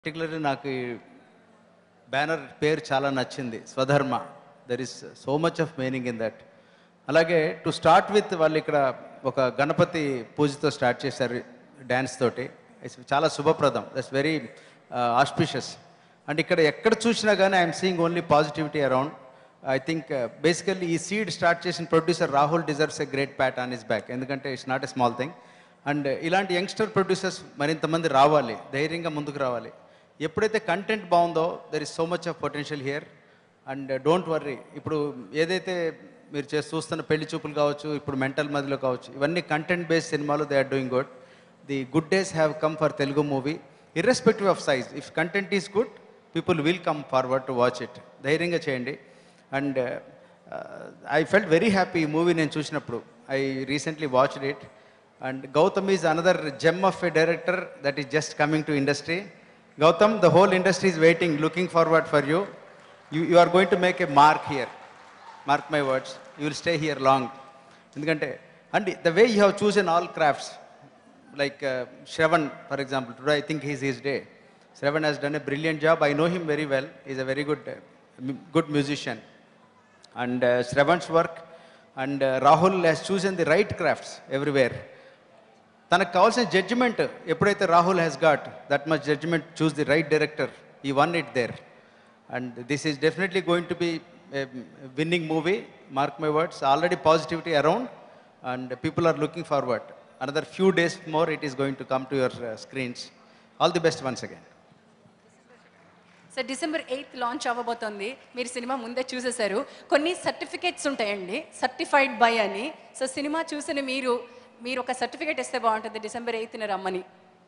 Particularly నాకు ఈ banner పేరు చాలా నచ్చింది Swadharma there is so much of meaning in that అలాగే టు స్టార్ట్ విత్ వాళ్ళు ఇక్కడ ఒక గణపతి పూజతో స్టార్ట్ చేశారు డ్యాన్స్ తోటి ఇట్స్ చాలా శుభప్రదం దట్స్ వెరీ ఆస్పిషియస్ అండ్ ఇక్కడ ఎక్కడ చూసినా కానీ I'm seeing only positivity around I think basically ఈ సీడ్ స్టార్ట్ చేసిన producer Rahul deserves a great pat on his back ఎందుకంటే it's not a small thing and ఇలాంటి యంగ్స్టర్ ప్రొడ్యూసర్స్ మరింతమంది రావాలి ధైర్యంగా ముందుకు రావాలి ఎప్పుడైతే కంటెంట్ బాగుందో there is so much of potential here and don't worry ఇప్పుడు ఏదైతే మీరు చేసి చూస్తున్న పెళ్లి చూపులు కావచ్చు ఇప్పుడు మెంటల్ మదిలో కావచ్చు ఇవన్నీ కంటెంట్ బేస్డ్ సినిమాలు they are doing good the good days have come for Telugu movie irrespective of size if content is good people will come forward to watch it ధైర్యంగా చేయండి and I felt very happy ఈ movie నేను చూసినప్పుడు I recently watched it and Gautam is another gem of a director that is just coming to industry Gautam the whole industry is waiting looking forward for you you you are going to make a mark here mark my words you will stay here long ఎందుకంటే and the way you have chose in all crafts like uh, Shravan, for example. Today I think he's his day. Shravan has done a brilliant job. I know him very well. He's a very good, uh, mu- good musician. And uh, Shravan's work and uh, Rahul has chosen the right crafts everywhere. తనకు కావాల్సిన judgement ఎప్పుడైతే Rahul has got that much judgement chose the right director ఈ won it there and this is definitely going to be winning movie mark my words already positivity around and people are looking forward another few days more it is going to come to your screens all the best once again so December eighth launch అవ్వబోతోంది మీరు సినిమా ముందే చూసేశారు కొన్ని certificates ఉంటాయండి certified by అని so సినిమా చూసిన మీరు మీరు ఒక సర్టిఫికేట్ ఇస్తే బాగుంటుంది డిసెంబర్ ఎయిత్న రమ్మని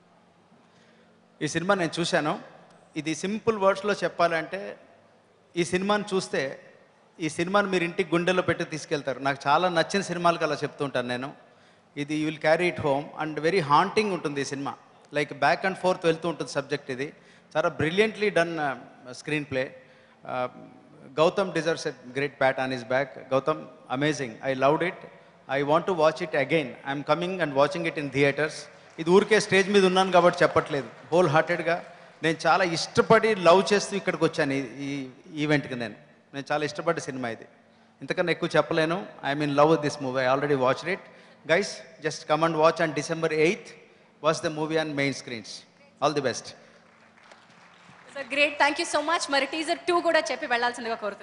ఈ సినిమా నేను చూశాను ఇది సింపుల్ వర్డ్స్లో చెప్పాలంటే ఈ సినిమాని చూస్తే ఈ సినిమాని మీరు ఇంటికి గుండెల్లో పెట్టి తీసుకెళ్తారు నాకు చాలా నచ్చిన సినిమాలకు అలా చెప్తుంటాను నేను ఇది you will carry it home and very haunting ఉంటుంది ఈ సినిమా లైక్ బ్యాక్ అండ్ ఫోర్త్ వెళ్తూ ఉంటుంది సబ్జెక్ట్ ఇది చాలా brilliantly done screenplay Gautam deserves a great pat on his back Gautam amazing I loved it I want to watch it again I'm coming and watching it in theatres ఇది ఊరికే stage మీద ఉన్నాను కాబట్టి చెప్పట్లేదు హోల్ హార్టెడ్గా నేను చాలా ఇష్టపడి లవ్ చేస్తూ ఇక్కడికి వచ్చాను ఈ- ఈ ఈవెంట్కి నేను నేను చాలా ఇష్టపడ్డ సినిమా ఇది ఇంతకన్నా ఎక్కువ చెప్పలేను I mean love this movie I already watch it guys just come and watch on December eighth watch the movie on main screens all the best so great thank you so much మరి teaser too కూడా చెప్పి వెళ్ళాల్సిందిగా కోరుతున్నాను